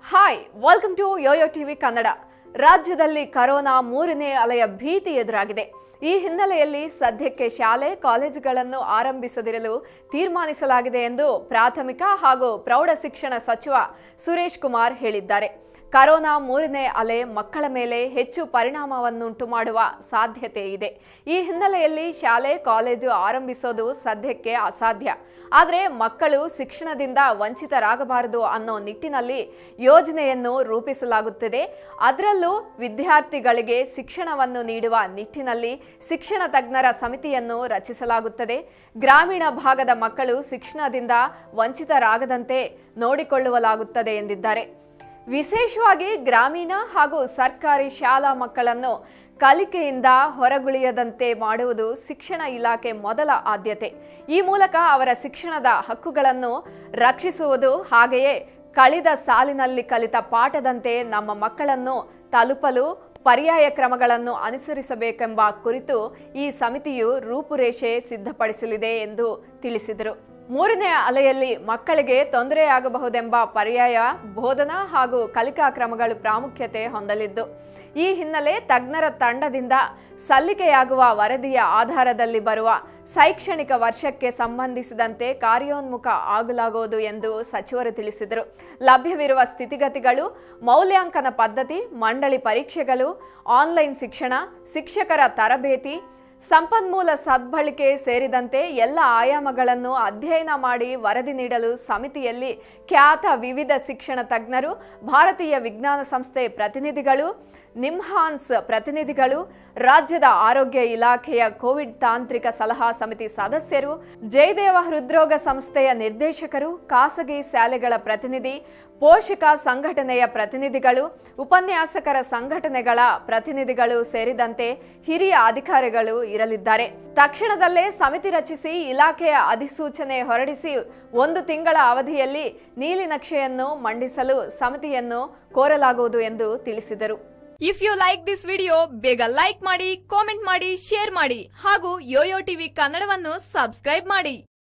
hi welcome to yoyo TV Kannada ರಾಜ್ಯದಲ್ಲಿ corona ಮೂರನೇ ಅಲೆಯ ಭೀತಿ ಎದುರಾಗಿದೆ ಈ ಹಿನ್ನೆಲೆಯಲ್ಲಿ ಸದ್ಯಕ್ಕೆ ಶಾಲೆ ಕಾಲೇಜುಗಳನ್ನು ಆರಂಭಿಸದಿರಲು ತೀರ್ಮಾನಿಸಲಾಗಿದೆ ಎಂದು ಪ್ರಾಥಮಿಕ ಹಾಗೂ ಪ್ರೌಢ ಶಿಕ್ಷಣ ಸಚಿವ ಸುರೇಶ್ ಕುಮಾರ್ ಹೇಳಿದ್ದಾರೆ ಕರೋನಾ ಮೂರನೇ ಅಲೆ ಮಕ್ಕಳ ಮೇಲೆ ಹೆಚ್ಚು ಪರಿಣಾಮವನ್ನುಂಟು ಮಾಡುವ ಸಾಧ್ಯತೆ ಇದೆ ಈ ಹಿನ್ನೆಲೆಯಲ್ಲಿ ಶಾಲೆ ಕಾಲೇಜು ಆರಂಭಿಸೋದು ಸದ್ಯಕ್ಕೆ ಅಸಾಧ್ಯ ಆದರೆ ಮಕ್ಕಳು ಶಿಕ್ಷಣದಿಂದ ವಂಚಿತರಾಗಬಾರದು ಅನ್ನೋ ನಿಟ್ಟಿನಲ್ಲಿ ಯೋಜನೆಯನ್ನು ರೂಪಿಸಲಾಗುತ್ತಿದೆ ಅದರಲ್ಲೂ ವಿದ್ಯಾರ್ಥಿಗಳಿಗೆ ಶಿಕ್ಷಣವನ್ನು ನೀಡುವ ನಿಟ್ಟಿನಲ್ಲಿ ಶಿಕ್ಷಣ ತಜ್ಞರ ಸಮಿತಿಯನ್ನು ರಚಿಸಲಾಗುತ್ತದೆ ಗ್ರಾಮೀಣ ಭಾಗದ ಮಕ್ಕಳು ಶಿಕ್ಷಣದಿಂದ ವಂಚಿತರಾಗದಂತೆ ನೋಡಿಕೊಳ್ಳಲಾಗುತ್ತದೆ ಎಂದಿದ್ದಾರೆ ವಿಶೇಷವಾಗಿ ಗ್ರಾಮೀಣ ಹಾಗೂ ಸರ್ಕಾರಿ ಶಾಲಾ ಮಕ್ಕಳನ್ನು ಕಲಿಕೆಯಿಂದ ಹೊರಗುಳಿಯದಂತೆ ಮಾಡುವುದು ಶಿಕ್ಷಣ ಇಲಾಖೆ ಮೊದಲ ಆದ್ಯತೆ ಈ ಮೂಲಕ ಅವರ ಶಿಕ್ಷಣದ ಹಕ್ಕುಗಳನ್ನು ರಕ್ಷಿಸುವುದು ಹಾಗೆಯೇ ಕಳೆದ ಸಾಲಿನಲ್ಲಿ ಕಲಿತ ಪಾಠದಂತೆ ನಮ್ಮ ಮಕ್ಕಳನ್ನು ತಲುಪಲು ಪರ್ಯಾಯ ಕ್ರಮಗಳನ್ನು ಅನುಸರಿಸಬೇಕೆಂಬ ಕುರಿತು ಈ ಸಮಿತಿಯು ರೂಪುರೇಷೆ ಸಿದ್ಧಪಡಿಸಲಿದೆ ಎಂದು ತಿಳಿಸಿದರು ಮೂರನೇ ಅಲೆಯಲ್ಲಿ ಮಕ್ಕಳಿಗೆ ತೊಂದರೆಯಾಗಬಹುದೆಂಬ ಪರ್ಯಾಯ ಬೋಧನಾ ಹಾಗೂ ಕಲಿಕಾ ಕ್ರಮಗಳು ಪ್ರಾಮುಖ್ಯತೆ ಹೊಂದಲಿದ್ದು ಈ ಹಿನ್ನೆಲೆ ತಜ್ಞರ ತಂಡದಿಂದ ಸಲ್ಲಿಕೆಯಾಗುವ ವರದಿಯ ಆಧಾರದಲ್ಲಿ ಬರುವ ಶೈಕ್ಷಣಿಕ ವರ್ಷಕ್ಕೆ ಸಂಬಂಧಿಸಿದಂತೆ ಕಾರ್ಯೋನ್ಮುಖ ಆಗಲಾಗುವುದು ಎಂದು ಸಚಿವರು ತಿಳಿಸಿದರು ಲಭ್ಯವಿರುವ ಸ್ಥಿತಿಗತಿಗಳು ಮೌಲ್ಯಾಂಕನ ಪದ್ಧತಿ ಮಂಡಳಿ ಪರೀಕ್ಷೆಗಳು ಆನ್ಲೈನ್ ಶಿಕ್ಷಣ ಶಿಕ್ಷಕರ ತರಬೇತಿ ಸಂಪನ್ಮೂಲ ಸದ್ಬಳಕೆ ಸೇರಿದಂತೆ ಎಲ್ಲ ಆಯಾಮಗಳನ್ನು ಅಧ್ಯಯನ ಮಾಡಿ ವರದಿ ನೀಡಲು ಸಮಿತಿಯಲ್ಲಿ ಖ್ಯಾತ ವಿವಿಧ ಶಿಕ್ಷಣ ತಜ್ಞರು ಭಾರತೀಯ ವಿಜ್ಞಾನ ಸಂಸ್ಥೆ ಪ್ರತಿನಿಧಿಗಳು ನಿಮ್ಹಾನ್ಸ್ ಪ್ರತಿನಿಧಿಗಳು ರಾಜ್ಯದ ಆರೋಗ್ಯ ಇಲಾಖೆಯ ಕೋವಿಡ್ ತಾಂತ್ರಿಕ ಸಲಹಾ ಸಮಿತಿ ಸದಸ್ಯರು ಜಯದೇವ ಹೃದ್ರೋಗ ಸಂಸ್ಥೆಯ ನಿರ್ದೇಶಕರು ಖಾಸಗಿ ಶಾಲೆಗಳ ಪ್ರತಿನಿಧಿ ಪೋಷಕ ಸಂಘಟನೆಯ ಪ್ರತಿನಿಧಿಗಳು ಉಪನ್ಯಾಸಕರ ಸಂಘಟನೆಗಳ ಪ್ರತಿನಿಧಿಗಳು ಸೇರಿದಂತೆ ಹಿರಿಯ ಅಧಿಕಾರಿಗಳು ಇರಲಿದ್ದಾರೆ ತಕ್ಷಣದಲ್ಲೇ ಸಮಿತಿ ರಚಿಸಿ ಇಲಾಖೆಯ ಅಧಿಸೂಚನೆ ಹೊರಡಿಸಿ ಒಂದು ತಿಂಗಳ ಅವಧಿಯಲ್ಲಿ ನೀಲಿ ನಕ್ಷೆಯನ್ನು ಮಂಡಿಸಲು ಸಮಿತಿಯನ್ನು ಕೋರಲಾಗುವುದು ಎಂದು ತಿಳಿಸಿದರು if you like this video ಬೇಗ ಲೈಕ್ ಮಾಡಿ ಕಾಮೆಂಟ್ ಮಾಡಿ ಶೇರ್ ಮಾಡಿ ಹಾಗೂ ಯೋಯೋ ಟಿವಿ ಕನ್ನಡವನ್ನು ಸಬ್ಸ್ಕ್ರೈಬ್ ಮಾಡಿ